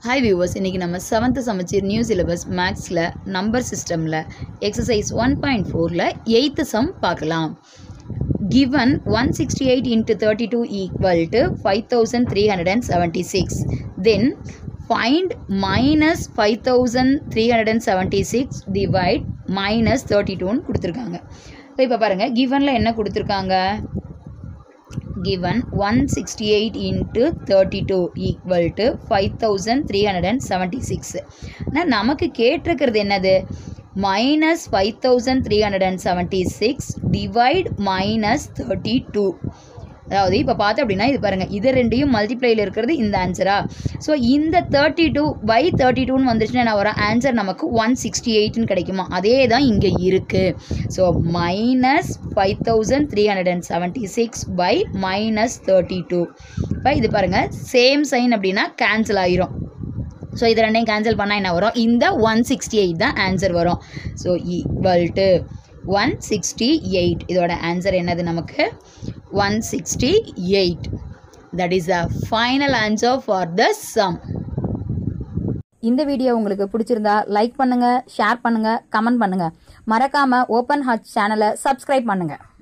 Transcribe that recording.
hi viewers இன்றைக்கி நம்ம seventh சமச்சீர் நியூ சிலபஸ் மேக்ஸில் நம்பர் சிஸ்டமில் எக்ஸசைஸ் ஒன் பாயிண்ட் ஃபோரில் எயித்து சம் பார்க்கலாம் given 168 into 32 equal to 5376 then find minus 5376 divide minus 32 ன்னு கொடுத்துருக்காங்க இப்போ பாருங்கள் கிவனில் என்ன கொடுத்துருக்காங்க given 168 into 32 equal to 5376 ஆனால் நமக்கு கேட்டிருக்கிறது என்னது minus five thousand three hundred and seventy six divide minus thirty two அதாவது இப்போ பார்த்தோம் அப்படின்னா இது பாருங்கள் இது ரெண்டையும் மல்டிப்ளையில் இருக்கிறது இந்த ஆன்சரா ஸோ இந்த தேர்ட்டி டூ பை தேர்ட்டி டூன்னு வந்துச்சுன்னா என்ன வரும் ஆன்சர் நமக்கு ஒன் சிக்ஸ்டி எயிட்னு கிடைக்குமா அதே தான் இங்கே இருக்குது so minus five thousand three hundred and seventy six by minus thirty two இப்போ இது பாருங்கள் சேம் சைன் அப்படின்னா கேன்சல் ஆயிரும் ஸோ இது ரெண்டையும் கேன்சல் பண்ணால் என்ன வரும் இந்த ஒன் சிக்ஸ்டி எயிட் தான் ஆன்சர் வரும் so equal to one sixty eight இதோட ஆன்சர் என்னது நமக்கு one sixty eight that is the final answer for the sum இந்த வீடியோ உங்களுக்கு பிடிச்சிருந்தா லைக் பண்ணுங்க ஷேர் பண்ணுங்க கமெண்ட் பண்ணுங்க மறக்காம ஓப்பன் ஹார்ட் சேனலை சப்ஸ்கிரைப் பண்ணுங்க